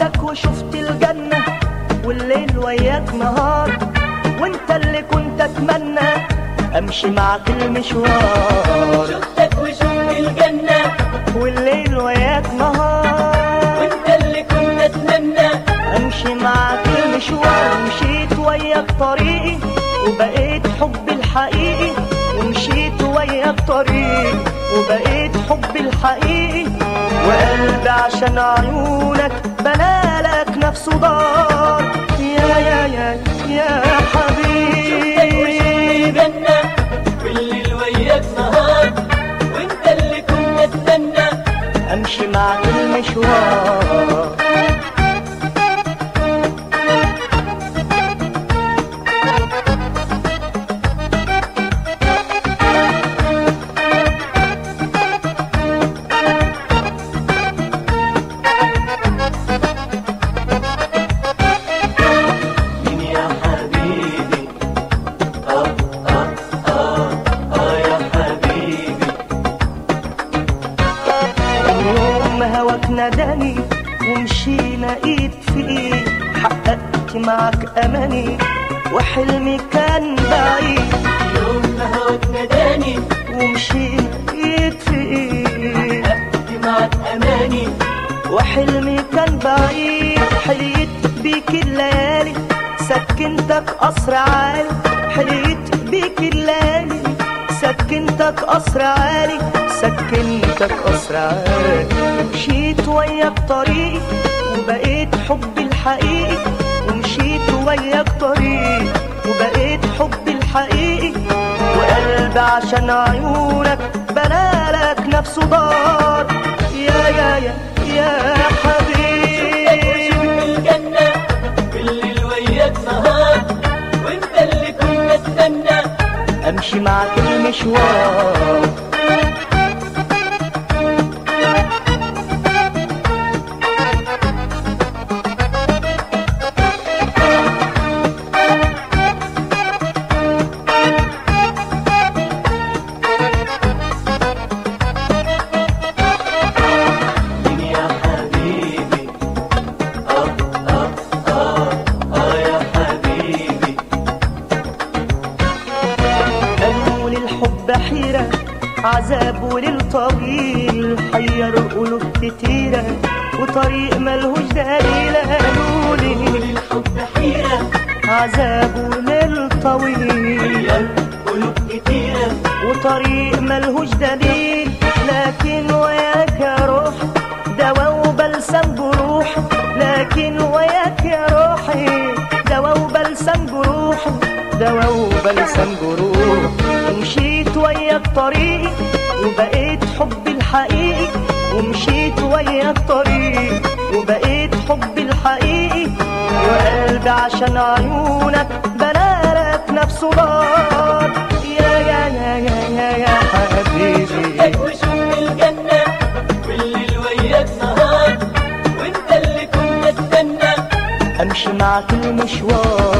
شفتك وشفت الجنة والليل وياك نهار وانت اللي كنت اتمنى امشي معاك المشوار شفتك وشفت الجنة والليل وياك نهار وانت اللي كنت اتمنى امشي معاك المشوار مشيت وياك طريقي وبقيت حبي الحقيقي ومشيت وياك طريقي وبقيت حبي الحقيقي وقلبي عشان عيونك بنالك نفسه دار يا يا يا يا شفتك وشفت حبيبي الجنة والليل وياك نهار وانت اللي كنت اتمنى امشي معاك المشوار مين يا حبيبي اه اه اه اه يا حبيبي يوم هواك ناداني ومشينا ايد في ايد حققت معك اماني وحلمي كان بعيد يوم ما هواك ناداني ومشينا ايد في ايد حققت معك اماني وحلمي كان بعيد حليت بيك الليالي سكنتك قصر عالي حليت بيك الليالي سكنتك قصر عالي سكنتك قصر عالي مشيت وياك طريقي وبقيت حبي الحقيقي ومشيت وياك طريقي وبقيت حبي الحقيقي وقلبي عشان عيونك بنالك نفسه دار يا يا يا يا حبيبي الجنة بالليل وياك نهار وانت اللي كنت اتمنى امشي معاك المشوار مين يا حبيبي اه اه اه اه يا حبيبي قالوا للحب حيرة عذاب وليل طويل حير قلوب كتيرة وطريق ملهوش دليل قالوا لي الحب حيرة عذاب وليل طويل غير قلوب كتيرة وطريق ملهوش دليل لكن وياك يا روح دواء وبلسم جروح لكن وياك يا روحي دواء وبلسم جروح دواء وبلسم جروح ومشيت وياك طريقي وبقيت حبي الحقيقي ومشيت وياك طريقي وبقيت حبي الحقيقي وقلبي عشان عيونك بنالك نفسه دار يا يا يا يا يا يا حبيبي شفتك وشفت الجنة بالليل وياك نهار وانت اللي كنت اتمنى امشي معاك المشوار